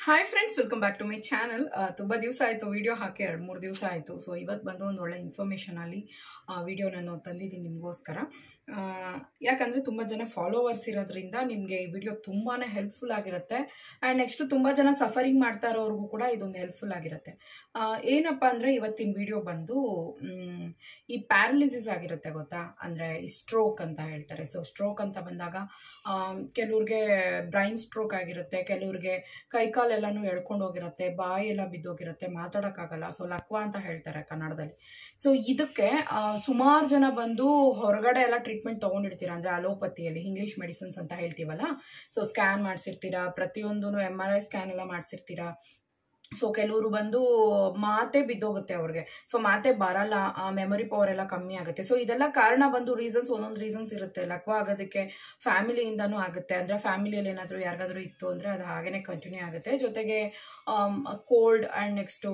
hi friends welcome back to my channel ತುಂಬ ದಿವಸ ಆಯಿತು ವಿಡಿಯೋ ಹಾಕಿ ಎರಡು ಮೂರು ದಿವಸ ಆಯಿತು ಸೊ ಇವತ್ತು ಬಂದು ಒಂದು ಒಳ್ಳೆ ಇನ್ಫಾರ್ಮೇಷನ್ ಅಲ್ಲಿ ವಿಡಿಯೋ ನಾನು ತಂದಿದ್ದೀನಿ ನಿಮಗೋಸ್ಕರ ಆ, ಯಾಕಂದ್ರೆ ತುಂಬ ಜನ ಫಾಲೋವರ್ಸ್ ಇರೋದ್ರಿಂದ ನಿಮಗೆ ಈ ವಿಡಿಯೋ ತುಂಬಾ ಹೆಲ್ಪ್ಫುಲ್ ಆಗಿರುತ್ತೆ ಆ್ಯಂಡ್ ನೆಕ್ಸ್ಟ್ ತುಂಬ ಜನ ಸಫರಿಂಗ್ ಮಾಡ್ತಾ ಇರೋರ್ಗೂ ಕೂಡ ಇದೊಂದು ಹೆಲ್ಪ್ಫುಲ್ ಆಗಿರುತ್ತೆ ಆ, ಏನಪ್ಪ ಅಂದರೆ ಇವತ್ತಿನ ವಿಡಿಯೋ ಬಂದು ಮ್, ಈ ಪ್ಯಾರಲಿಸಿಸ್ ಆಗಿರುತ್ತೆ ಗೊತ್ತಾ ಅಂದರೆ ಈ ಸ್ಟ್ರೋಕ್ ಅಂತ ಹೇಳ್ತಾರೆ ಸೊ ಸ್ಟ್ರೋಕ್ ಅಂತ ಬಂದಾಗ ಕೆಲವ್ರಿಗೆ ಬ್ರೈನ್ ಸ್ಟ್ರೋಕ್ ಆಗಿರುತ್ತೆ ಕೆಲವ್ರಿಗೆ ಕೈಕಾಲೆಲ್ಲನೂ ಎಳ್ಕೊಂಡು ಹೋಗಿರುತ್ತೆ ಬಾಯಿ ಎಲ್ಲ ಬಿದ್ದೋಗಿರುತ್ತೆ ಮಾತಾಡೋಕ್ಕಾಗಲ್ಲ ಸೊ ಲಕ್ವಾ ಅಂತ ಹೇಳ್ತಾರೆ ಕನ್ನಡದಲ್ಲಿ ಸೊ ಇದಕ್ಕೆ ಸುಮಾರು ಜನ ಬಂದು ಹೊರಗಡೆ ಎಲ್ಲ ಟ್ರೀಟ್ಮೆಂಟ್ ತೊಗೊಂಡಿರ್ತೀರಾ ಅಂದರೆ ಅಲೋಪತಿಯಲ್ಲಿ ಇಂಗ್ಲೀಷ್ ಮೆಡಿಸಿನ್ಸ್ ಅಂತ ಹೇಳ್ತೀವಲ್ಲ ಸೊ ಸ್ಕ್ಯಾನ್ ಮಾಡಿಸಿರ್ತೀರಾ ಪ್ರತಿಯೊಂದೂ ಎಮ್ ಆರ್ ಐ ಸ್ಕ್ಯಾನ್ ಎಲ್ಲ ಮಾಡಿಸಿರ್ತೀರಾ ಸೊ ಕೆಲವರು ಬಂದು ಮಾತೆ ಬಿದ್ದೋಗುತ್ತೆ ಅವ್ರಿಗೆ ಸೊ ಮಾತೆ ಬರಲ್ಲ ಮೆಮೊರಿ ಪವರ್ ಎಲ್ಲ ಕಮ್ಮಿ ಆಗುತ್ತೆ ಸೊ ಇದೆಲ್ಲ ಕಾರಣ ಬಂದು ರೀಸನ್ಸ್ ಒಂದೊಂದು ರೀಸನ್ಸ್ ಇರುತ್ತೆ ಲಕ್ವ ಆಗೋದಕ್ಕೆ ಫ್ಯಾಮಿಲಿಯಿಂದನೂ ಆಗುತ್ತೆ ಅಂದ್ರೆ ಫ್ಯಾಮಿಲಿಯಲ್ಲಿ ಏನಾದರೂ ಯಾರಿಗಾದ್ರೂ ಇತ್ತು ಅಂದ್ರೆ ಅದು ಹಾಗೇನೆ ಕಂಟಿನ್ಯೂ ಆಗುತ್ತೆ ಜೊತೆಗೆ ಕೋಲ್ಡ್ ಆ್ಯಂಡ್ ನೆಕ್ಸ್ಟು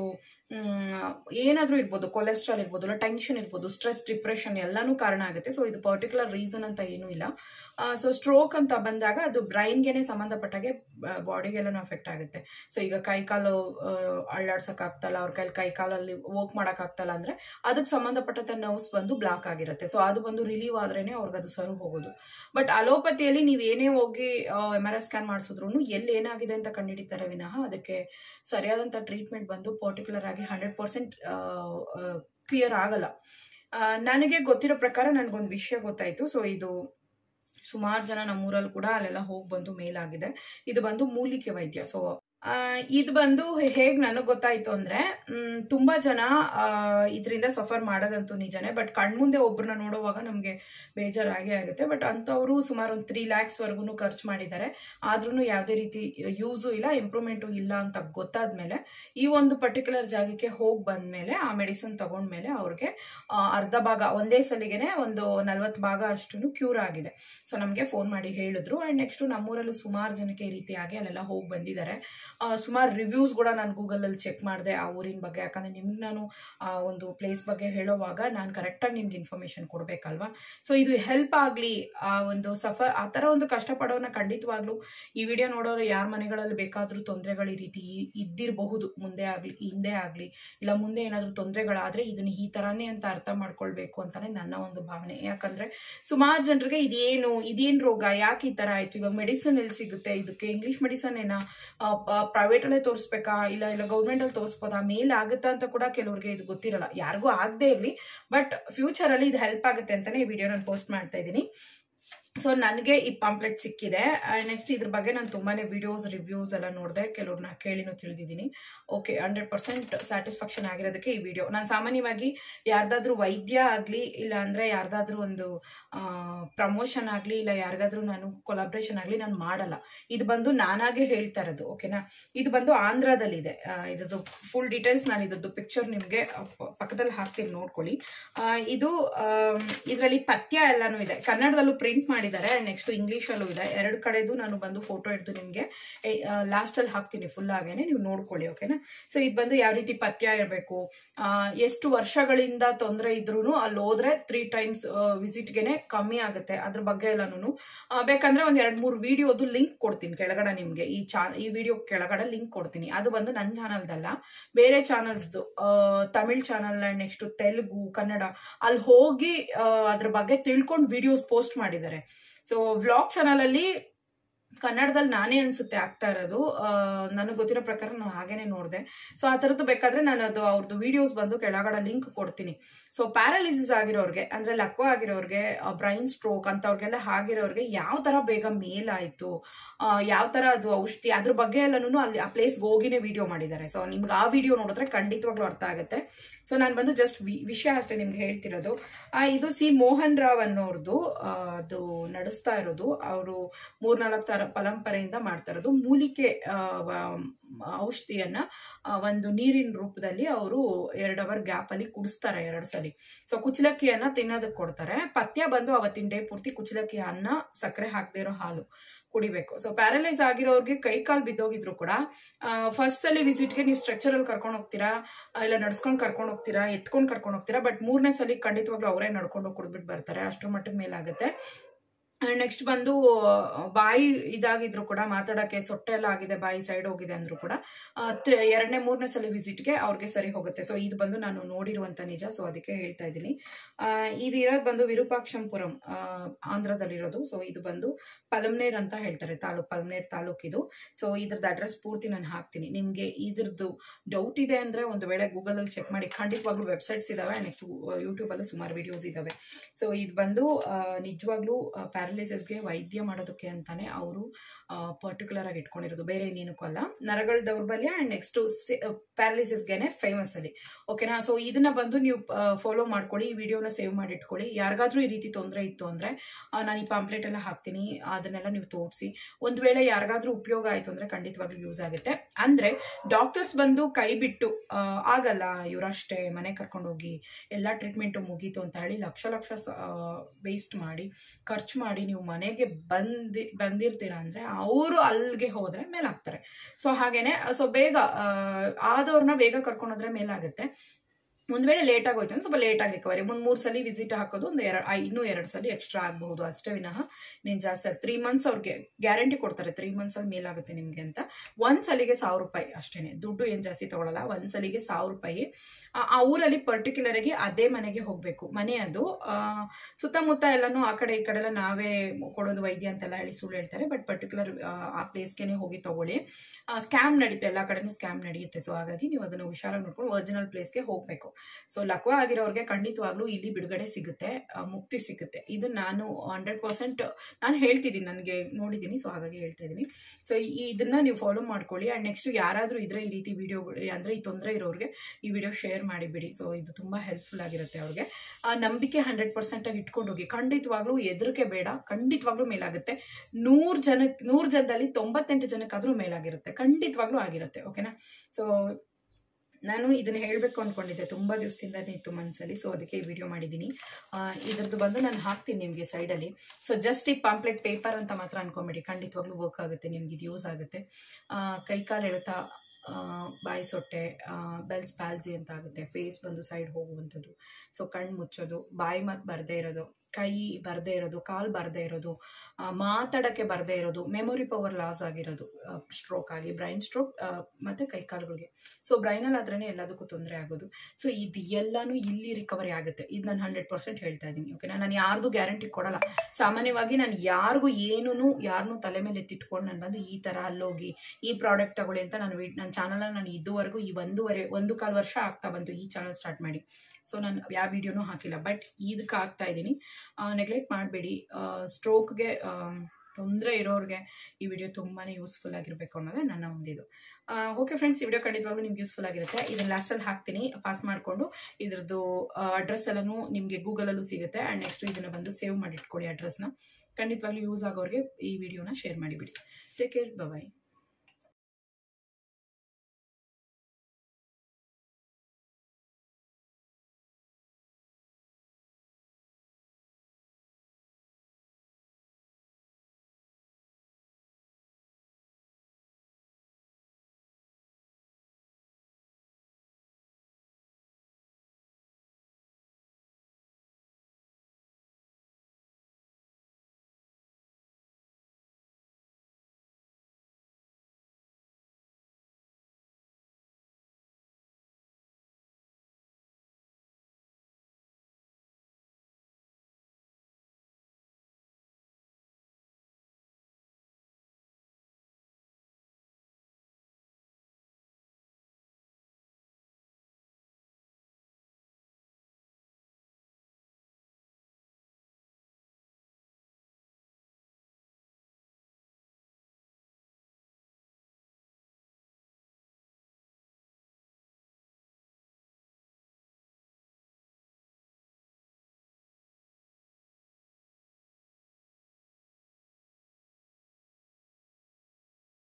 ಏನಾದರೂ ಇರ್ಬೋದು ಕೊಲೆಸ್ಟ್ರಾಲ್ ಇರ್ಬೋದು ಇಲ್ಲ ಟೆನ್ಷನ್ ಇರ್ಬೋದು ಸ್ಟ್ರೆಸ್ ಡಿಪ್ರೆಷನ್ ಎಲ್ಲಾನು ಕಾರಣ ಆಗುತ್ತೆ ಸೊ ಇದು ಪರ್ಟಿಕ್ಯುಲರ್ ರೀಸನ್ ಅಂತ ಏನೂ ಇಲ್ಲ ಸೊ ಸ್ಟ್ರೋಕ್ ಅಂತ ಬಂದಾಗ ಅದು ಬ್ರೈನ್ಗೆನೆ ಸಂಬಂಧಪಟ್ಟಾಗೆ ಬಾಡಿಗೆಲ್ಲನೂ ಅಫೆಕ್ಟ್ ಆಗುತ್ತೆ ಸೊ ಈಗ ಕೈ ಕಾಲು ಅಳ್ಳಾಡ್ಸಕ್ಕಾಗ್ತಲ್ಲ ಅವ್ರ ಕೈಲಿ ಕೈ ಕಾಲಲ್ಲಿ ವರ್ಕ್ ಮಾಡೋಕ್ಕಾಗ್ತಲ್ಲ ಅಂದ್ರೆ ಅದಕ್ಕೆ ಸಂಬಂಧಪಟ್ಟಂತ ನರ್ವ್ಸ್ ಬಂದು ಬ್ಲಾಕ್ ಆಗಿರುತ್ತೆ ಸೊ ಅದು ಬಂದು ರಿಲೀವ್ ಆದ್ರೇನೆ ಅವ್ರಿಗೆ ಅದು ಸರಿ ಹೋಗೋದು ಬಟ್ ಅಲೋಪತಿಯಲ್ಲಿ ನೀವು ಏನೇ ಹೋಗಿ ಎಮ್ ಆರ್ ಐ ಸ್ಕ್ಯಾನ್ ಮಾಡಿಸಿದ್ರು ಎಲ್ಲಿ ಏನಾಗಿದೆ ಅಂತ ಕಂಡುಹಿಡಿತಾರೆ ವಿನಃ ಅದಕ್ಕೆ ಸರಿಯಾದಂಥ ಟ್ರೀಟ್ಮೆಂಟ್ ಬಂದು ಪರ್ಟಿಕ್ಯುಲರ್ ಆಗಿ ಹಂಡ್ರೆಡ್ ಪರ್ಸೆಂಟ್ ಕ್ಲಿಯರ್ ಆಗಲ್ಲ ಆ, ನನಗೆ ಗೊತ್ತಿರೋ ಪ್ರಕಾರ ನನಗೊಂದು ವಿಷಯ ಗೊತ್ತಾಯ್ತು ಸೊ ಇದು ಸುಮಾರು ಜನ ನಮ್ಮೂರಲ್ಲಿ ಕೂಡ ಅಲ್ಲೆಲ್ಲ ಹೋಗಿ ಬಂದು ಮೇಲಾಗಿದೆ ಇದು ಬಂದು ಮೂಲಿಕೆ ವೈದ್ಯ ಸೊ ಇದು ಬಂದು ಹೇಗ್ ನನಗೆ ಗೊತ್ತಾಯ್ತು ಅಂದ್ರೆ ಮ್, ತುಂಬಾ ಜನ ಇದರಿಂದ ಸಫರ್ ಮಾಡೋದಂತೂ ನಿಜನೇ ಬಟ್ ಕಣ್ಮುಂದೆ ಒಬ್ರನ್ನ ನೋಡುವಾಗ ನಮಗೆ ಬೇಜಾರಾಗೇ ಆಗುತ್ತೆ ಬಟ್ ಅಂಥವ್ರು ಸುಮಾರು ಒಂದು ತ್ರೀ ಲ್ಯಾಕ್ಸ್ ವರ್ಗು ಖರ್ಚು ಮಾಡಿದ್ದಾರೆ ಆದ್ರೂ ಯಾವುದೇ ರೀತಿ ಯೂಸು ಇಲ್ಲ ಇಂಪ್ರೂವ್ಮೆಂಟು ಇಲ್ಲ ಅಂತ ಗೊತ್ತಾದ್ಮೇಲೆ ಈ ಒಂದು ಪರ್ಟಿಕ್ಯುಲರ್ ಜಾಗಕ್ಕೆ ಹೋಗಿ ಬಂದ್ಮೇಲೆ ಆ ಮೆಡಿಸಿನ್ ತಗೊಂಡ್ಮೇಲೆ ಅವ್ರಿಗೆ ಆ, ಅರ್ಧ ಭಾಗ ಒಂದೇ ಸಲಿಗೆನೆ ಒಂದು ನಲ್ವತ್ತು ಭಾಗ ಅಷ್ಟು ಕ್ಯೂರ್ ಆಗಿದೆ ಸೊ ನಮಗೆ ಫೋನ್ ಮಾಡಿ ಹೇಳಿದ್ರು ಅಂಡ್ ನೆಕ್ಸ್ಟ್ ನಮ್ಮೂರಲ್ಲೂ ಸುಮಾರು ಜನಕ್ಕೆ ಈ ರೀತಿಯಾಗಿ ಅಲ್ಲೆಲ್ಲ ಹೋಗಿ ಬಂದಿದ್ದಾರೆ ಸುಮಾರು ರಿವ್ಯೂಸ್ ಕೂಡ ನಾನು ಗೂಗಲಲ್ಲಿ ಚೆಕ್ ಮಾಡಿದೆ ಆ ಊರಿನ ಬಗ್ಗೆ ಯಾಕಂದ್ರೆ ನಿಮ್ಗೆ ನಾನು ಆ ಒಂದು ಪ್ಲೇಸ್ ಬಗ್ಗೆ ಹೇಳೋವಾಗ ನಾನು ಕರೆಕ್ಟಾಗಿ ನಿಮ್ಗೆ ಇನ್ಫಾರ್ಮೇಶನ್ ಕೊಡಬೇಕಲ್ವಾ ಸೊ ಇದು ಹೆಲ್ಪ್ ಆಗಲಿ ಆ ಒಂದು ಸಫರ್ ಆ ಥರ ಒಂದು ಕಷ್ಟಪಡೋನ ಖಂಡಿತವಾಗ್ಲೂ ಈ ವಿಡಿಯೋ ನೋಡೋರು ಯಾರ ಮನೆಗಳಲ್ಲಿ ಬೇಕಾದರೂ ತೊಂದರೆಗಳು ಈ ರೀತಿ ಇ- ಇದ್ದಿರಬಹುದು ಮುಂದೆ ಆಗಲಿ ಹಿಂದೆ ಆಗಲಿ ಇಲ್ಲ ಮುಂದೆ ಏನಾದರೂ ತೊಂದರೆಗಳಾದರೆ ಇದನ್ನ ಈ ಥರನೇ ಅಂತ ಅರ್ಥ ಮಾಡ್ಕೊಳ್ಬೇಕು ಅಂತಾನೆ ನನ್ನ ಒಂದು ಭಾವನೆ ಯಾಕಂದ್ರೆ ಸುಮಾರು ಜನರಿಗೆ ಇದೇನು ಇದೇನು ರೋಗ ಯಾಕೆ ಈ ಥರ ಆಯ್ತು ಇವಾಗ ಮೆಡಿಸಿನ್ ಎಲ್ಲಿ ಸಿಗುತ್ತೆ ಇದಕ್ಕೆ ಇಂಗ್ಲಿಷ್ ಮೆಡಿಸನ್ ಏನ ಪ್ರೈವೇಟ್ ಅಲ್ಲೇ ತೋರಿಸ್ಬೇಕಾ ಇಲ್ಲ ಇಲ್ಲ ಗೌರ್ಮೆಂಟ್ ಅಲ್ಲಿ ತೋರಿಸ್ಬೋದಾ ಮೇಲ್ ಆಗುತ್ತಾ ಅಂತ ಕೂಡ ಕೆಲವ್ರಿಗೆ ಇದು ಗೊತ್ತಿರಲ್ಲ ಯಾರಿಗೂ ಆಗದೆ ಇರಲಿ ಬಟ್ ಫ್ಯೂಚರ್ ಅಲ್ಲಿ ಇದು ಹೆಲ್ಪ್ ಆಗುತ್ತೆ ಅಂತಾನೆ ಈ ವಿಡಿಯೋ ನಾನು ಪೋಸ್ಟ್ ಮಾಡ್ತಾ ಇದ್ದೀನಿ ಸೊ ನನಗೆ ಈ ಪಾಂಪ್ಲೆಟ್ ಸಿಕ್ಕಿದೆ ನೆಕ್ಸ್ಟ್ ಇದ್ರ ಬಗ್ಗೆ ನಾನು ತುಂಬಾನೇ ವಿಡಿಯೋಸ್ ರಿವ್ಯೂಸ್ ಎಲ್ಲ ನೋಡಿದೆ ಕೆಲವ್ರನ್ನ ಕೇಳಿನೂ ತಿಳಿದಿದ್ದೀನಿ ಓಕೆ ಹಂಡ್ರೆಡ್ ಪರ್ಸೆಂಟ್ ಸ್ಯಾಟಿಸ್ಫ್ಯಾಕ್ಷನ್ ಆಗಿರೋದಕ್ಕೆ ಈ ವಿಡಿಯೋ ನಾನು ಸಾಮಾನ್ಯವಾಗಿ ಯಾರ್ದಾದ್ರೂ ವೈದ್ಯ ಆಗಲಿ ಇಲ್ಲ ಅಂದರೆ ಯಾರ್ದಾದ್ರೂ ಒಂದು ಪ್ರಮೋಷನ್ ಆಗಲಿ ಇಲ್ಲ ಯಾರಿಗಾದ್ರೂ ನಾನು ಕೊಲಾಬ್ರೇಷನ್ ಆಗಲಿ ನಾನು ಮಾಡಲ್ಲ ಇದು ಬಂದು ನಾನಾಗೆ ಹೇಳ್ತಾ ಇರೋದು ಓಕೆನಾ ಇದು ಬಂದು ಆಂಧ್ರದಲ್ಲಿದೆ ಆ, ಇದ್ರದ್ದು ಫುಲ್ ಡೀಟೇಲ್ಸ್ ನಾನು ಇದ್ರದ್ದು ಪಿಕ್ಚರ್ ನಿಮಗೆ ಪಕ್ಕದಲ್ಲಿ ಹಾಕ್ತೀನಿ ನೋಡ್ಕೊಳ್ಳಿ ಆ, ಇದು ಇದರಲ್ಲಿ ಪಥ್ಯ ಎಲ್ಲಾನು ಇದೆ ಕನ್ನಡದಲ್ಲೂ ಪ್ರಿಂಟ್ ಮಾಡಿದ್ದಾರೆ ನೆಕ್ಸ್ಟ್ ಇಂಗ್ಲೀಷಲ್ಲೂ ಇದೆ ಎರಡು ಕಡೆದು ನಾನು ಬಂದು ಫೋಟೋ ಹಿಡಿದು ನಿಮಗೆ ಲಾಸ್ಟಲ್ಲಿ ಹಾಕ್ತೀನಿ ಫುಲ್ ಆಗೇನೆ ನೀವು ನೋಡ್ಕೊಳ್ಳಿ ಓಕೆನಾ ಸೊ ಇದು ಬಂದು ಯಾವ ರೀತಿ ಪಥ್ಯ ಇರಬೇಕು ಎಷ್ಟು ವರ್ಷಗಳಿಂದ ತೊಂದರೆ ಇದ್ರೂ ಅಲ್ಲಿ ಹೋದ್ರೆ ತ್ರೀ ಟೈಮ್ಸ್ ವಿಸಿಟ್ಗೆನೆ ಕಮ್ಮಿ ಆಗುತ್ತೆ ಅದ್ರ ಬಗ್ಗೆ ಎಲ್ಲಾನು ಬೇಕಂದ್ರೆ ಒಂದ್ ಎರಡ್ ಮೂರು ವಿಡಿಯೋದು ಲಿಂಕ್ ಕೊಡ್ತೀನಿ ಕೆಳಗಡೆ ನಿಮ್ಗೆ ಈ ಚಾ ಈ ವಿಡಿಯೋ ಕೆಳಗಡೆ ಲಿಂಕ್ ಕೊಡ್ತೀನಿ ಅದು ಬಂದು ನನ್ನ ಚಾನಲ್ದಲ್ಲ ಬೇರೆ ಚಾನಲ್ಸ್ದು ತಮಿಳ್ ಚಾನಲ್ ನೆಕ್ಸ್ಟ್ ತೆಲುಗು ಕನ್ನಡ ಅಲ್ಲಿ ಹೋಗಿ ಆ, ಅದ್ರ ಬಗ್ಗೆ ತಿಳ್ಕೊಂಡು ವಿಡಿಯೋಸ್ ಪೋಸ್ಟ್ ಮಾಡಿದ್ದಾರೆ ಸೊ ವ್ಲಾಗ್ ಚಾನಲ್ ಅಲ್ಲಿ ಕನ್ನಡದಲ್ಲಿ ನಾನೇ ಅನ್ಸುತ್ತೆ ಆಗ್ತಾ ಇರೋದು ನನಗೆ ಗೊತ್ತಿರೋ ಪ್ರಕಾರ ನಾನು ಹಾಗೇನೆ ನೋಡಿದೆ ಸೊ ಆ ಥರದ್ದು ಬೇಕಾದ್ರೆ ನಾನು ಅದು ಅವ್ರದ್ದು ವಿಡಿಯೋಸ್ ಬಂದು ಕೆಳಗಡೆ ಲಿಂಕ್ ಕೊಡ್ತೀನಿ ಸೊ ಪ್ಯಾರಾಲಿಸಿಸ್ ಆಗಿರೋರ್ಗೆ ಅಂದ್ರೆ ಲಕ್ವ ಆಗಿರೋರ್ಗೆ ಬ್ರೈನ್ ಸ್ಟ್ರೋಕ್ ಅಂತವ್ರಿಗೆಲ್ಲ ಆಗಿರೋರ್ಗೆ ಯಾವ ತರ ಬೇಗ ಮೇಲಾಯ್ತು ಯಾವ ತರ ಅದು ಔಷಧಿ ಅದ್ರ ಬಗ್ಗೆ ಎಲ್ಲನೂ ಅಲ್ಲಿ ಆ ಪ್ಲೇಸ್ಗೆ ಹೋಗಿನೇ ವಿಡಿಯೋ ಮಾಡಿದ್ದಾರೆ ಸೊ ನಿಮ್ಗೆ ಆ ವಿಡಿಯೋ ನೋಡಿದ್ರೆ ಖಂಡಿತವಾಗ್ಲೂ ಅರ್ಥ ಆಗುತ್ತೆ ಸೊ ನಾನು ಬಂದು ಜಸ್ಟ್ ವಿಷಯ ಅಷ್ಟೇ ನಿಮ್ಗೆ ಹೇಳ್ತಿರೋದು ಆ, ಇದು ಸಿ ಮೋಹನ್ ರಾವ್ ಅನ್ನೋರ್ದು ಆ, ಅದು ನಡೆಸ್ತಾ ಇರೋದು ಅವರು ಮೂರ್ನಾಲ್ಕು ತರ ಪರಂಪರೆಯಿಂದ ಮಾಡ್ತಾ ಇರೋದು ಮೂಲಿಕೆ ಆ, ವ- ಔಷಧಿಯನ್ನ ಆ, ಒಂದು ನೀರಿನ ರೂಪದಲ್ಲಿ ಅವರು ಎರಡು ಅವರ್ ಗ್ಯಾಪ್ ಅಲ್ಲಿ ಕುಡಿಸ್ತಾರೆ ಎರಡು ಸಲ ಸೊ ಕುಚಲಕ್ಕಿಯನ್ನ ತಿನ್ನೋದಕ್ಕೆ ಕೊಡ್ತಾರೆ ಪಥ್ಯ ಬಂದು ಅವತ್ತಿನ ಡೇ ಪೂರ್ತಿ ಕುಚಲಕ್ಕಿ ಅನ್ನ ಸಕ್ಕರೆ ಹಾಕದೇ ಇರೋ ಹಾಲು ಕುಡಿಬೇಕು ಸೊ ಪ್ಯಾರಲೈಸ್ ಆಗಿರೋರ್ಗೆ ಕೈ ಕಾಲು ಬಿದ್ದೋಗಿದ್ರು ಕೂಡ ಫಸ್ಟ್ ಅಲ್ಲಿ ವಿಸಿಟ್ಗೆ ನೀವು ಸ್ಟ್ರೆಚರ್ ಅಲ್ಲಿ ಕರ್ಕೊಂಡು ಹೋಗ್ತೀರಾ ಆ, ಇಲ್ಲ ನಡ್ಸ್ಕೊಂಡು ಕರ್ಕೊಂಡು ಹೋಗ್ತೀರಾ ಎತ್ಕೊಂಡು ಕರ್ಕೊಂಡು ಹೋಗ್ತೀರಾ ಬಟ್ ಮೂರನೇ ಸಲ ಖಂಡಿತವಾಗ್ಲೂ ಅವರೇ ನಡ್ಕೊಂಡು ಹೋಗಿ ಕುಡ್ಬಿಟ್ಟು ಬರ್ತಾರೆ ಅಷ್ಟ್ರ ಮಟ್ಟದ ಮೇಲಾಗುತ್ತೆ ನೆಕ್ಸ್ಟ್ ಬಂದು ಆ, ಬಾಯಿ ಇದಾಗಿದ್ರು ಕೂಡ ಮಾತಾಡಕ್ಕೆ ಸೊಟ್ಟೆ ಎಲ್ಲ ಆಗಿದೆ ಬಾಯಿ ಸೈಡ್ ಹೋಗಿದೆ ಅಂದ್ರೂ ಕೂಡ ಆ, ತ್ರ- ಎರಡನೇ ಮೂರನೇ ಸಲ ವಿಸಿಟ್ಗೆ ಅವ್ರಿಗೆ ಸರಿ ಹೋಗುತ್ತೆ ಸೊ ಇದು ಬಂದು ನಾನು ನೋಡಿರುವಂತ ನಿಜ ಸೊ ಅದಕ್ಕೆ ಹೇಳ್ತಾ ಇದ್ದೀನಿ ಆ, ಇದು ಇರೋದು ಬಂದು ವಿರೂಪಾಕ್ಷಂಪುರಂ ಆ, ಆಂಧ್ರದಲ್ಲಿರೋದು ಸೊ ಇದು ಬಂದು ಪಲಮ್ನೇರ್ ಅಂತ ಹೇಳ್ತಾರೆ ತಾಲೂಕ್ ಪಲಮ್ನೇರ್ ತಾಲೂಕ್ ಇದು ಸೊ ಇದ್ರದ್ದು ಅಡ್ರೆಸ್ ಪೂರ್ತಿ ನಾನು ಹಾಕ್ತೀನಿ ನಿಮಗೆ ಇದ್ರದ್ದು ಡೌಟ್ ಇದೆ ಅಂದ್ರೆ ಒಂದು ವೇಳೆ ಗೂಗಲ್ ಅಲ್ಲಿ ಚೆಕ್ ಮಾಡಿ ಖಂಡಿತವಾಗ್ಲೂ ವೆಬ್ಸೈಟ್ಸ್ ಇದಾವೆ ನೆಕ್ಸ್ಟ್ ಯೂಟ್ಯೂಬ್ ಅಲ್ಲೂ ಸುಮಾರು ವಿಡಿಯೋಸ್ ಇದಾವೆ ಸೊ ಇದು ಬಂದು ಆ, ನಿಜವಾಗ್ಲೂ ಪ್ಯಾರಲಿಸಿಸ್ಗೆ ವೈದ್ಯ ಮಾಡೋದಕ್ಕೆ ಅಂತಾನೆ ಅವರು ಪರ್ಟಿಕ್ಯುಲರ್ ಆಗಿ ಇಟ್ಕೊಂಡಿರೋದು ಬೇರೆ ಏನೇನಕ್ಕೂ ಅಲ್ಲ ನರಗಳ ದೌರ್ಬಲ್ಯ ಅಂಡ್ ನೆಕ್ಸ್ಟ್ ಪ್ಯಾರಲಿಸಿಸ್ಗೆನೆ ಫೇಮಸ್ ಅಲ್ಲಿ ಓಕೆನಾ ಸೊ ಇದನ್ನ ಬಂದು ನೀವು ಫಾಲೋ ಮಾಡ್ಕೊಳ್ಳಿ ಈ ವಿಡಿಯೋನ ಸೇವ್ ಮಾಡಿ ಇಟ್ಕೊಳ್ಳಿ ಯಾರಿಗಾದ್ರೂ ಈ ರೀತಿ ತೊಂದರೆ ಇತ್ತು ಅಂದ್ರೆ ಆ, ನಾನು ಈ ಪಾಂಪ್ಲೆಟ್ ಎಲ್ಲ ಹಾಕ್ತೀನಿ ಅದನ್ನೆಲ್ಲ ನೀವು ತೋರಿಸಿ ಒಂದ್ ವೇಳೆ ಯಾರಿಗಾದ್ರೂ ಉಪಯೋಗ ಆಯ್ತು ಅಂದ್ರೆ ಖಂಡಿತವಾಗ್ಲೂ ಯೂಸ್ ಆಗುತ್ತೆ ಅಂದ್ರೆ ಡಾಕ್ಟರ್ಸ್ ಬಂದು ಕೈ ಬಿಟ್ಟು ಆ, ಆಗಲ್ಲ ಇವರಷ್ಟೇ ಮನೆ ಕರ್ಕೊಂಡು ಹೋಗಿ ಎಲ್ಲ ಟ್ರೀಟ್ಮೆಂಟು ಮುಗೀತು ಅಂತ ಹೇಳಿ ಲಕ್ಷ ಲಕ್ಷ ವೇಸ್ಟ್ ಮಾಡಿ ಖರ್ಚು ಮಾಡಿ ನೀವು ಮನೆಗೆ ಬಂದಿ ಬಂದಿರ್ತೀರಾ ಅಂದ್ರೆ ಅವರು ಅಲ್ಲಿಗೆ ಹೋದ್ರೆ ಮೇಲಾಗ್ತಾರೆ ಸೊ ಹಾಗೇನೆ ಸೊ ಬೇಗ ಆ, ಆದವ್ರನ್ನ ಬೇಗ ಕರ್ಕೊಂಡು ಹೋದ್ರೆ ಮೇಲಾಗುತ್ತೆ ಒಂದ್ ವೇಳೆ ಲೇಟ್ ಆಗೋಯ್ತು ಅಂದ್ರೆ ಸ್ವಲ್ಪ ಲೇಟ್ ಆಗಿ ರಿಕವರಿ ಮುಂದ್ ಮೂರ್ ಸಲ ವಿಸಿಟ್ ಹಾಕೋದು ಒಂದು ಎರಡು ಇನ್ನೂ ಎರಡು ಸಲ ಎಕ್ಸ್ಟ್ರಾ ಆಗಬಹುದು ಅಷ್ಟೇ ವಿನಃ ನೀನ್ ಜಾಸ್ತಿ ತ್ರೀ ಮಂತ್ಸ್ ಅವ್ರಿಗೆ ಗ್ಯಾರಂಟಿ ಕೊಡ್ತಾರೆ ತ್ರೀ ಮಂತ್ಸ್ ಅಲ್ಲಿ ಮೇಲಾಗುತ್ತೆ ನಿಮ್ಗೆ ಅಂತ ಒಂದ್ ಸಲಿಗೆ ಸಾವಿರ ರೂಪಾಯಿ ಅಷ್ಟೇನೆ ದುಡ್ಡು ಏನ್ ಜಾಸ್ತಿ ತಗೊಳಲ್ಲ ಒಂದ್ ಸಲಿಗೆ ಸಾವಿರ ರೂಪಾಯಿ ಆ- ಆ ಊರಲ್ಲಿ ಪರ್ಟಿಕ್ಯುಲರ್ ಆಗಿ ಅದೇ ಮನೆಗೆ ಹೋಗ್ಬೇಕು ಮನೆ ಅದು ಆ, ಸುತ್ತಮುತ್ತ ಎಲ್ಲಾನು ಆ ಕಡೆ ಈ ಕಡೆ ಎಲ್ಲ ನಾವೇ ಕೊಡೋದು ವೈದ್ಯ ಅಂತೆಲ್ಲ ಹೇಳಿ ಸುಳ್ಳು ಹೇಳ್ತಾರೆ ಬಟ್ ಪರ್ಟಿಕ್ಯುಲರ್ ಆ ಪ್ಲೇಸ್ಗೆನೆ ಹೋಗಿ ತಗೊಳ್ಳಿ ಸ್ಕ್ಯಾಮ್ ನಡೀತೆ ಎಲ್ಲ ಕಡೆನೂ ಸ್ಕ್ಯಾಮ್ ನಡೆಯುತ್ತೆ ಸೊ ಹಾಗಾಗಿ ನೀವು ಅದನ್ನು ಹುಷಾರಾಗಿ ನೋಡ್ಕೊಂಡು ಒರಿಜಿನಲ್ ಪ್ಲೇಸ್ಗೆ ಹೋಗ್ಬೇಕು ಸೊ ಲಕ್ವ ಆಗಿರೋರಿಗೆ ಖಂಡಿತವಾಗ್ಲೂ ಇಲ್ಲಿ ಬಿಡುಗಡೆ ಸಿಗುತ್ತೆ ಆ, ಮುಕ್ತಿ ಸಿಗುತ್ತೆ ಇದು ನಾನು ಹಂಡ್ರೆಡ್ ಪರ್ಸೆಂಟ್ ನಾನು ಹೇಳ್ತಿದ್ದೀನಿ ನನಗೆ ನೋಡಿದ್ದೀನಿ ಸೊ ಹಾಗಾಗಿ ಹೇಳ್ತಾ ಇದ್ದೀನಿ ಸೊ ಇದನ್ನ ನೀವು ಫಾಲೋ ಮಾಡ್ಕೊಳ್ಳಿ ಅಂಡ್ ನೆಕ್ಸ್ಟ್ ಯಾರಾದರೂ ಇದ್ರೆ ಈ ರೀತಿ ವಿಡಿಯೋ ಅಂದ್ರೆ ಈ ತೊಂದರೆ ಇರೋರಿಗೆ ಈ ವಿಡಿಯೋ ಶೇರ್ ಮಾಡಿಬಿಡಿ ಸೊ ಇದು ತುಂಬಾ ಹೆಲ್ಪ್ಫುಲ್ ಆಗಿರುತ್ತೆ ಅವ್ರಿಗೆ ಆ ನಂಬಿಕೆ ಹಂಡ್ರೆಡ್ ಪರ್ಸೆಂಟ್ ಆಗಿ ಇಟ್ಕೊಂಡು ಹೋಗಿ ಖಂಡಿತವಾಗ್ಲೂ ಎದುರಿಕೆ ಬೇಡ ಖಂಡಿತವಾಗ್ಲೂ ಮೇಲಾಗುತ್ತೆ ನೂರ್ ಜನಕ್ಕೆ ನೂರ್ ಜನದಲ್ಲಿ ತೊಂಬತ್ತೆಂಟು ಜನಕ್ಕಾದ್ರೂ ಮೇಲಾಗಿರುತ್ತೆ ಖಂಡಿತವಾಗ್ಲೂ ಆಗಿರುತ್ತೆ ಓಕೆನಾ ಸೊ ನಾನು ಇದನ್ನ ಹೇಳಬೇಕು ಅನ್ಕೊಂಡಿದ್ದೆ ತುಂಬಾ ದಿವಸದಿಂದನೇ ಇತ್ತು ಮನಸ್ಸಲ್ಲಿ ಸೊ ಅದಕ್ಕೆ ಈ ವಿಡಿಯೋ ಮಾಡಿದ್ದೀನಿ ಆ, ಇದ್ರದ್ದು ಬಂದು ನಾನು ಹಾಕ್ತೀನಿ ನಿಮಗೆ ಸೈಡಲ್ಲಿ ಸೊ ಜಸ್ಟ್ ಈ ಪಾಂಪ್ಲೆಟ್ ಪೇಪರ್ ಅಂತ ಮಾತ್ರ ಅನ್ಕೊಂಬೇಡಿ ಖಂಡಿತವಾಗ್ಲೂ ವರ್ಕ್ ಆಗುತ್ತೆ ನಿಮ್ಗೆ ಇದು ಯೂಸ್ ಆಗುತ್ತೆ ಆ, ಕೈಕಾಲು ಎಳ್ತಾ ಆ, ಬಾಯಿ ಸೊಟ್ಟೆ ಬೆಲ್ಸ್ ಪ್ಯಾಲ್ಸಿ ಅಂತ ಆಗುತ್ತೆ ಫೇಸ್ ಬಂದು ಸೈಡ್ ಹೋಗುವಂಥದ್ದು ಸೊ ಕಣ್ಣು ಮುಚ್ಚೋದು ಬಾಯಿ ಮಾತು ಬರದೇ ಇರೋದು ಕೈ ಬರದೇ ಇರೋದು ಕಾಲು ಬರದೇ ಇರೋದು ಆ, ಮಾತಾಡಕ್ಕೆ ಬರದೇ ಇರೋದು ಮೆಮೊರಿ ಪವರ್ ಲಾಸ್ ಆಗಿರೋದು ಸ್ಟ್ರೋಕ್ ಆಗಿ ಬ್ರೈನ್ ಸ್ಟ್ರೋಕ್ ಮತ್ತು ಕೈ ಕಾಲುಗಳಿಗೆ ಸೊ ಬ್ರೈನಲ್ಲಿ ಆದ್ರೇ ಎಲ್ಲದಕ್ಕೂ ತೊಂದರೆ ಆಗೋದು ಸೊ ಇದು ಎಲ್ಲಾನು ಇಲ್ಲಿ ರಿಕವರಿ ಆಗುತ್ತೆ ಇದು ನಾನು ಹಂಡ್ರೆಡ್ ಪರ್ಸೆಂಟ್ ಹೇಳ್ತಾ ಇದ್ದೀನಿ ಓಕೆನಾ ನಾನು ಯಾರ್ದು ಗ್ಯಾರಂಟಿ ಕೊಡಲ್ಲ ಸಾಮಾನ್ಯವಾಗಿ ನಾನು ಯಾರಿಗೂ ಏನೂ ಯಾರನ್ನೂ ತಲೆ ಮೇಲೆ ಎತ್ತಿಟ್ಕೊಂಡು ನಾನು ಬಂದು ಈ ಥರ ಅಲ್ಲೋಗಿ ಈ ಪ್ರಾಡಕ್ಟ್ ತಗೊಳ್ಳಿ ಅಂತ ನಾನು ವಿ ನನ್ನ ಚಾನಲ್ನ ನಾನು ಇದುವರೆಗೂ ಈ ಒಂದೂವರೆ ಒಂದು ಕಾಲು ವರ್ಷ ಆಗ್ತಾ ಬಂತು ಈ ಚಾನಲ್ ಸ್ಟಾರ್ಟ್ ಮಾಡಿ ಸೊ ನಾನು ಯಾವ ವಿಡಿಯೋನೂ ಹಾಕಿಲ್ಲ ಬಟ್ ಇದಕ್ಕೆ ಆಗ್ತಾ ಇದ್ದೀನಿ ನೆಗ್ಲೆಕ್ಟ್ ಮಾಡಬೇಡಿ ಸ್ಟ್ರೋಕ್ಗೆ ತೊಂದರೆ ಇರೋರಿಗೆ ಈ ವಿಡಿಯೋ ತುಂಬಾ ಯೂಸ್ಫುಲ್ ಆಗಿರಬೇಕು ಅನ್ನೋದೇ ನನ್ನ ಒಂದಿದು ಓಕೆ ಫ್ರೆಂಡ್ಸ್ ಈ ವಿಡಿಯೋ ಖಂಡಿತವಾಗ್ಲೂ ನಿಮ್ಗೆ ಯೂಸ್ಫುಲ್ ಆಗಿರುತ್ತೆ ಇದನ್ನ ಲಾಸ್ಟಲ್ಲಿ ಹಾಕ್ತೀನಿ ಪಾಸ್ ಮಾಡಿಕೊಂಡು ಇದ್ರದ್ದು ಅಡ್ರೆಸ್ ಎಲ್ಲನೂ ನಿಮಗೆ ಗೂಗಲಲ್ಲೂ ಸಿಗುತ್ತೆ ಆ್ಯಂಡ್ ನೆಕ್ಸ್ಟ್ ಇದನ್ನು ಬಂದು ಸೇವ್ ಮಾಡಿ ಇಟ್ಕೊಳ್ಳಿ ಅಡ್ರೆಸ್ನ ಖಂಡಿತವಾಗ್ಲೂ ಯೂಸ್ ಆಗೋರಿಗೆ ಈ ವಿಡಿಯೋನ ಶೇರ್ ಮಾಡಿಬಿಡಿ ಟೇಕ್ ಕೇರ್ ಬಾಯ್